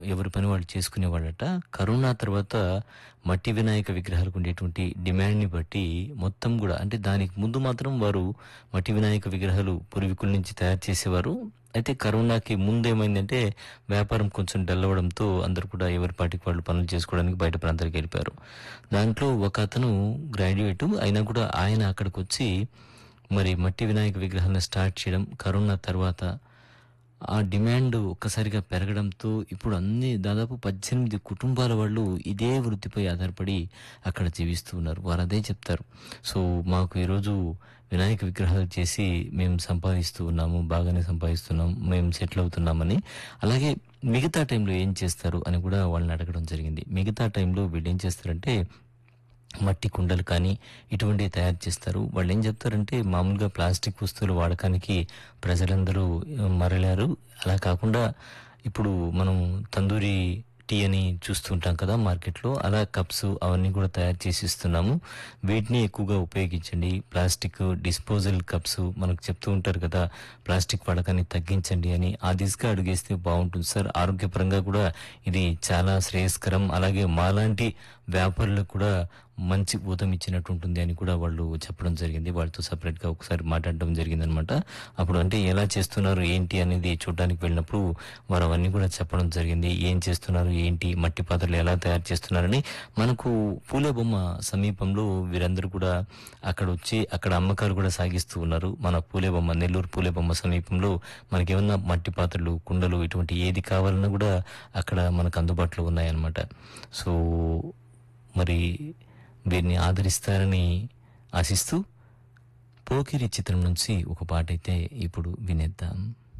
ఎవరి పని వాళ్ళు చేసుకునేవాళ్ళట కరోనా తర్వాత మట్టి వినాయక విగ్రహాలకు ఉండేటువంటి డిమాండ్ని బట్టి మొత్తం కూడా అంటే దానికి ముందు మాత్రం వారు మట్టి వినాయక విగ్రహాలు పూర్వీకుల నుంచి తయారు చేసేవారు అయితే కరోనాకి ముందు ఏమైందంటే వ్యాపారం కొంచెం డల్ అవ్వడంతో అందరూ కూడా ఎవరి పాటికి వాళ్ళు పనులు చేసుకోవడానికి బయట ప్రాంతాలకు వెళ్ళిపోయారు దాంట్లో ఒక అతను గ్రాడ్యుయేట్ అయినా కూడా ఆయన అక్కడికి వచ్చి మరి మట్టి వినాయక విగ్రహాలను స్టార్ట్ చేయడం కరోనా తర్వాత ఆ డిమాండ్ ఒక్కసారిగా పెరగడంతో ఇప్పుడు అన్ని దాదాపు పద్దెనిమిది కుటుంబాల వాళ్ళు ఇదే వృత్తిపై ఆధారపడి అక్కడ జీవిస్తూ ఉన్నారు వారు అదే చెప్తారు సో మాకు ఈరోజు వినాయక విగ్రహాలు చేసి మేము సంపాదిస్తూ ఉన్నాము బాగానే సంపాదిస్తున్నాం మేము సెటిల్ అవుతున్నామని అలాగే మిగతా టైంలో ఏం చేస్తారు అని కూడా వాళ్ళని అడగడం జరిగింది మిగతా టైంలో వీళ్ళు ఏం చేస్తారంటే మట్టి కుండలు కానీ ఇటువంటివి తయారు చేస్తారు వాళ్ళు ఏం చెప్తారంటే మామూలుగా ప్లాస్టిక్ వస్తువుల వాడకానికి ప్రజలందరూ ఆ, మరలారు అలా కాకుండా ఇప్పుడు మనం తందూరి టీ అని చూస్తుంటాం కదా మార్కెట్లో అలా కప్స్ అవన్నీ కూడా తయారు చేసి ఇస్తున్నాము వీటిని ఎక్కువగా ఉపయోగించండి ప్లాస్టిక్ డిస్పోజల్ కప్స్ మనకు చెప్తూ ఉంటారు కదా ప్లాస్టిక్ వాడకాన్ని తగ్గించండి అని ఆ దిశగా అడుగేస్తే బాగుంటుంది సార్ ఆరోగ్యపరంగా కూడా ఇది చాలా శ్రేయస్కరం అలాగే మాలాంటి వ్యాపారులకు కూడా మంచి ఊతం ఇచ్చినట్టు ఉంటుంది అని కూడా వాళ్ళు చెప్పడం జరిగింది వాళ్ళతో సపరేట్ గా ఒకసారి మాట్లాడడం జరిగింది అనమాట అప్పుడు అంటే ఎలా చేస్తున్నారు ఏంటి అనేది చూడడానికి వెళ్ళినప్పుడు వారు అవన్నీ కూడా చెప్పడం జరిగింది ఏం చేస్తున్నారు ఏంటి మట్టి పాత్రలు ఎలా తయారు చేస్తున్నారని మనకు పూలే బొమ్మ సమీపంలో వీరందరూ కూడా అక్కడ వచ్చి అక్కడ అమ్మకాలు కూడా సాగిస్తూ ఉన్నారు మన పూలే బొమ్మ నెల్లూరు పూలే బొమ్మ సమీపంలో మనకి ఏమన్నా మట్టి పాత్రలు కుండలు ఇటువంటి ఏది కావాలన్నా కూడా అక్కడ మనకు అందుబాటులో ఉన్నాయన్నమాట సో మరి వీరిని ఆదరిస్తారని ఆశిస్తూ పోకిరి చిత్రం నుంచి ఒక పాట అయితే ఇప్పుడు వినేద్దాం